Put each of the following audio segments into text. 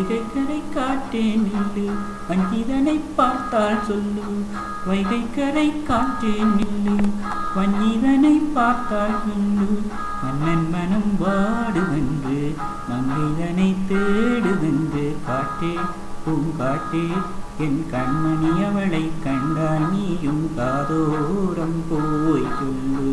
வைகைக்கரை காட்டே நில்லு வஞ்சிதனை பார்த்தால் சொல்லு வைகைக்கரை காட்டே நில்லு வஞ்சிதனை பார்த்தால் சொல்லு மன்னன் மனம் வாடுவென்று மங்கைதனை தேடுவென்று காட்டே பூங்காட்டே என் கண்மணி அவளை கண்டால் நீயும் காதோரம் போய் சொல்லு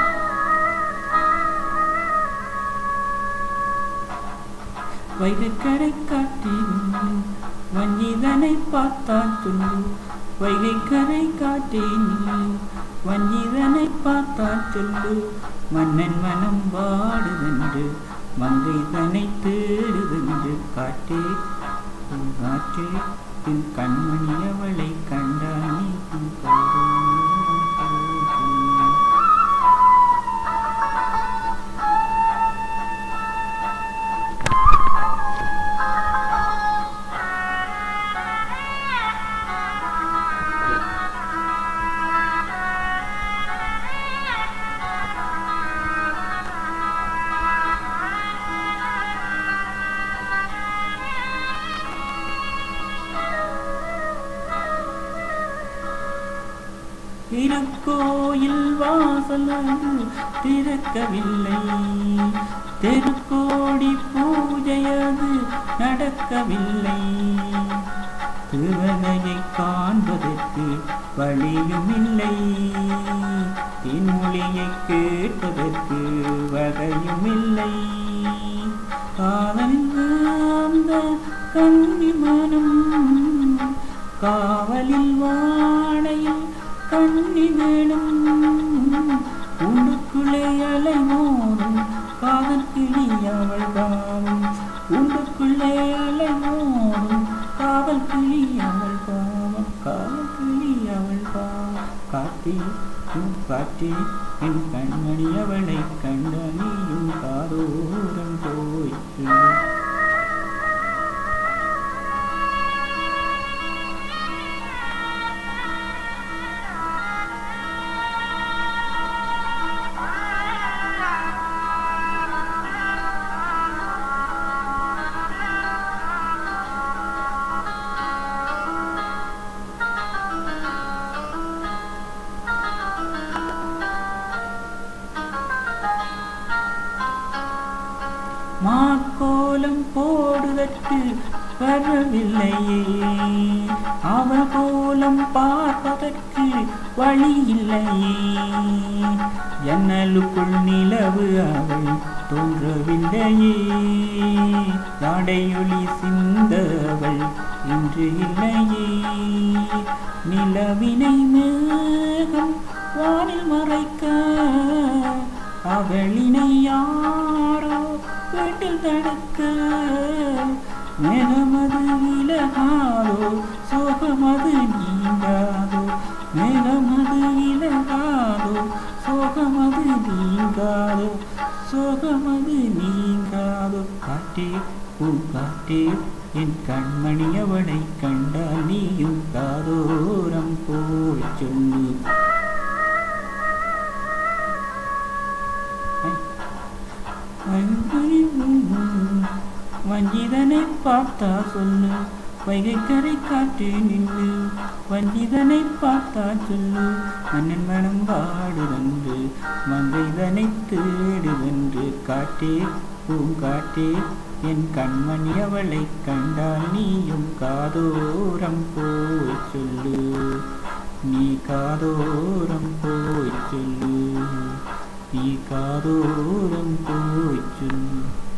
வைகைக்கரை காட்டி நில்லு வஞ்சிதனை பார்த்தால் சொல்லு வைகைக்கரை காட்டி நில்லு வஞ்சிதனை பார்த்தால் சொல்லு மன்னன் மனம் வாடுவென்று மங்கைதனை தேடுவென்று காட்டே காற்றே என் கண்மணி அவளை கண்டானே உன் காதோரம் போய் சொல்லு. திருக்கோயில் வாசலது திறக்கவில்லை தெருக்கோடி பூஜையது நடக்கவில்லை திருவகையை காண்பதற்கு வழியும் இல்லை தென்மொழியை கேட்பதற்கு வகையும் இல்லை காதலில் வாழ்ந்த கன்னி மனம் காவலில் வாழையில் கண்ணி வேணும் உண்டுக்குள்ளே அலை மோதும் காதல் கிளி அவள் பாவம் உண்டுக்குள்ளே அலை மோதும் காவல் கிளி அவள் பாவம் காவல் கிளி அவள் பாவம் காட்டி காட்டி என் கண்மணி அவளை கண்ட நீயும் காதோரம் போய் சொல்லு. மாக்கோலம் போடுதற்கு வரவில்லையே அவள் கோலம் பார்ப்பதற்கு வழி இல்லையே ஜன்னலுக்குள் நிலவு அவள் தோன்றவில்லையே தாடையொளி சிந்த அவள் இன்று இல்லையே நிலவினை மேகம் வானில் மறைக்க அவளினை யாரோ வீட்டில் தடுக்க மேகமது விலகாதோ சோகமது நீங்காதோ மேகமது விலகாதோ சோகமது நீங்காதோ சோகமது நீங்காதோ காட்டே பூங்காட்டே என் கண்மணி அவளை கண்டால் நீயும் காதோரம் போய் சொல்லு வஞ்சிதனை பார்த்தா சொல்லு வைகைக்கரை காட்டு நின்று வஞ்சிதனை பார்த்தா சொல்லு மன்னன் மனம் பாடுவென்று மங்கைதனை தேடுவென்று காட்டே பூங்காட்டே என் கண்மணி அவளை கண்டால் நீயும் காதோரம் போய் சொல்லு நீ காதோரம் போய் சொல்லு நீ காதோரம் போய் சொல்லு